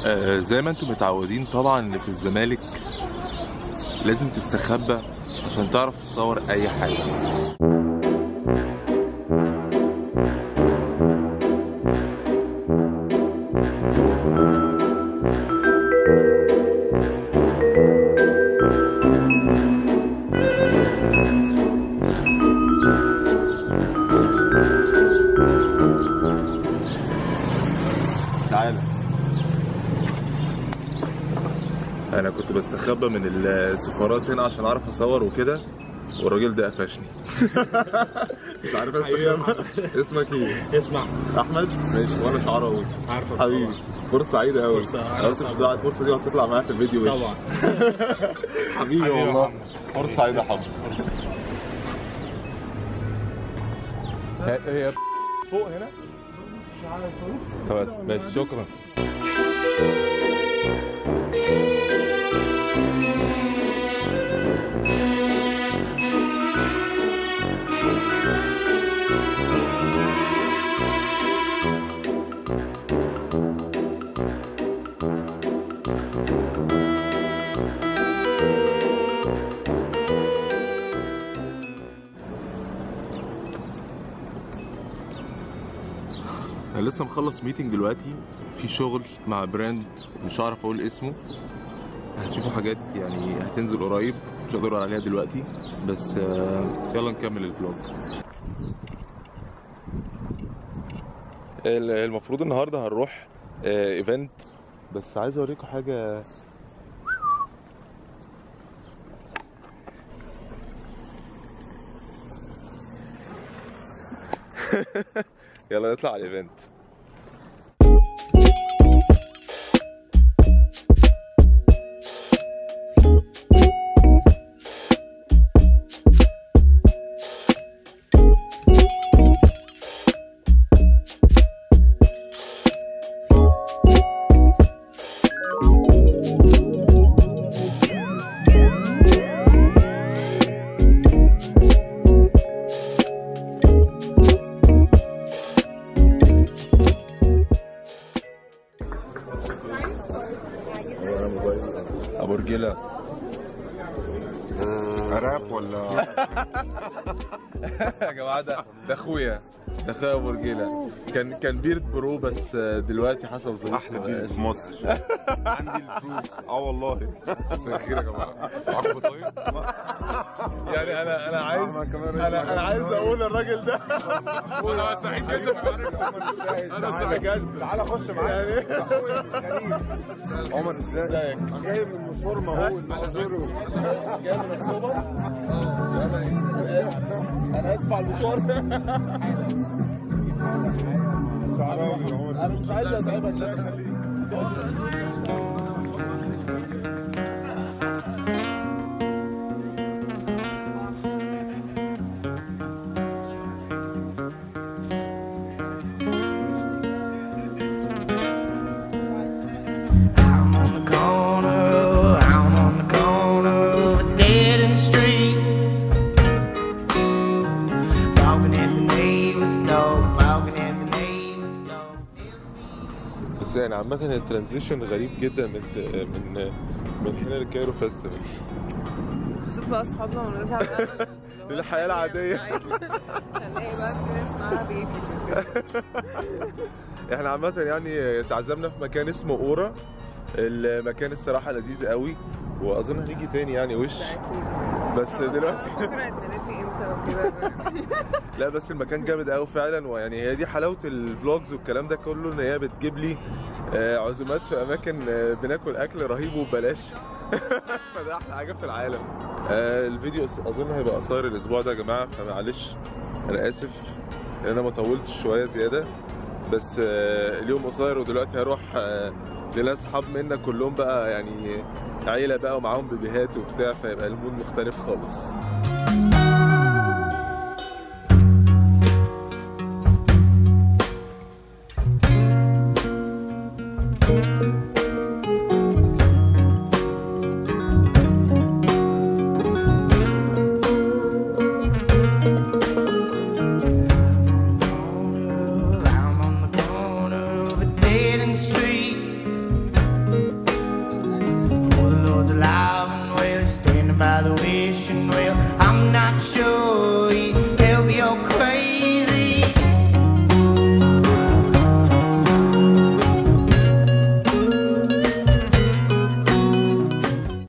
آه زي ما انتم متعودين طبعا ان في الزمالك لازم تستخبى عشان تعرف تصور اي حاجه تعالى انا كنت بستخبى من السفارات هنا عشان اعرف اصور وكده والراجل ده قفشني انت عارف استخبى اسمك ايه اسمع احمد ماشي وانا شعراوي عارفك حبيبي طبعا. فرصه سعيده قوي فرصة- انا كنت بتضيع الفرصه دي وهتطلع معايا في الفيديو وش طبعا حبيبي حبيبي يا والله محمد. فرصه سعيده يا حمد هي فوق هنا خلاص ماشي شكرا انا لسه مخلص ميتنج دلوقتي في شغل مع براند مش هعرف اقول اسمه هتشوفوا حاجات يعني هتنزل قريب مش هقدر اقول عليها دلوقتي بس آه، يلا نكمل الفلوج ال- المفروض النهارده هنروح ايفنت بس عايز اوريكم حاجه يلا نطلع على الايفنت ابو رجيله راب ولا يا جماعه ده ده اخويا ده اخويا ابو رجيله كان كان بيرد برو بس دلوقتي حصل ظروف احلى بيت في مصر عندي البروف اه والله مساء الخير يا جماعه معاكم طيب يعني انا انا عايز انا انا عايز اقول الراجل ده انا سعيد جدا انا سعيد بجد تعالى خش معايا عمر ازاي جاي من مشوار مهول معذره جاي من اكتوبر انا اسف على المشوار شعراوي يا عمر انا مش عايز اتعبك لا I'm on the corner, I'm on the corner of a dead end street. Walking in the neighbor's dog, walking in the neighbor's dog. بس يعني عامة الترانزيشن غريب جدا من من من هنا للكايرو فيستيفال نشوف بقى اصحابنا ونرجع بقى للحياة العادية. هنلاقي بقى في ناس معاها بيبيز وكده احنا عامة يعني تعزمنا في مكان اسمه اورا المكان الصراحة لذيذ قوي واظن هنيجي تاني يعني وش ده اكيد بس دلوقتي فاكرة عيد ميلادي امتى وكده لا بس المكان جامد قوي فعلا ويعني هي دي حلاوه الفلوجز والكلام ده كله ان هي بتجيب لي آه، عزومات في اماكن آه، بناكل اكل رهيب وببلاش فده احلى حاجه في العالم آه، الفيديو أص- اظن هيبقى قصير الاسبوع ده يا جماعه فمعلش انا اسف ان انا ما طولتش شويه زياده بس آه، اليوم قصير ودلوقتي هروح آه، لناس صحاب منا كلهم بقى يعني عيله بقى ومعاهم بيبيهات وبتاع فيبقى المود مختلف خالص I'm on the corner of a dead end street. not sure